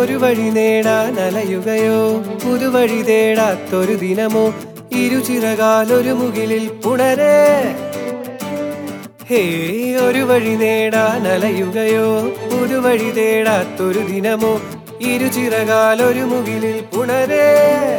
ഒരു വഴി നേടാൻ അലയുകയോ പുതുവഴി തേടാത്തൊരു ദിനമോ ഇരുചിറകാലൊരു മുകിലിൽ പുണരേ ഹേ ഒരു വഴി നേടാൻ അലയുകയോ പുതുവഴി തേടാത്തൊരു ദിനമോ ഇരുചിറകാലൊരു മുകിലിൽ പുണരേ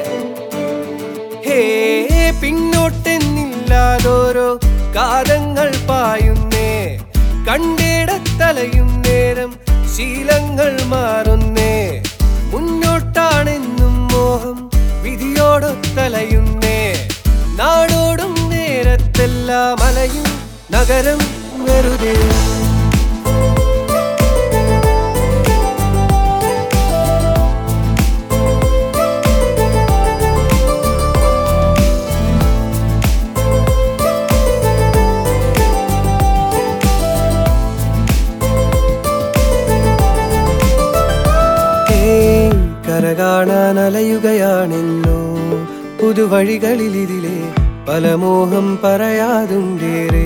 ഹേ പിന്നോട്ടെന്നില്ലാതോരോ കാലങ്ങൾ പായുന്നേ കണ്ടിടത്തലയും നേരം ശീലങ്ങൾ മാറുന്നേ മുന്നോട്ടാണെന്നും മോഹം വിധിയോടൊത്തലയുന്നേ നാടോടും നേരത്തെല്ലാം അലയും നഗരം വെറുതെ ഏയ് കര കാണാൻ അലയുകയാണെന്നോ പുതുവഴികളിൽ ഇതിലെ പല മോഹം പറയാതുണ്ടേറെ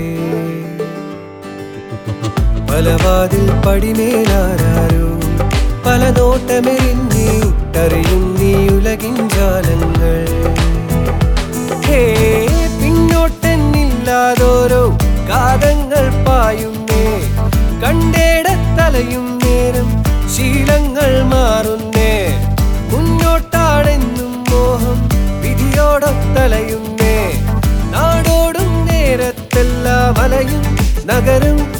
പല വാതിൽ പടിമേലാരോ പല നോട്ടമെറിഞ്ഞിട്ടറിയും നീ ഉലകിൻ ജാലങ്ങൾ ഹേ പിന്നോട്ടെന്നില്ലാതോരോ കാതങ്ങൾ പായുന്നേ കണ്ടേടത്തലയും നേരം ശീലങ്ങൾ മാറുന്നേ മുന്നോട്ടാണെന്നും മോഹം വിധിയോടൊത്തലയുന്നേ നാടോടും നേരത്തെല്ലാം അലയും നഗരം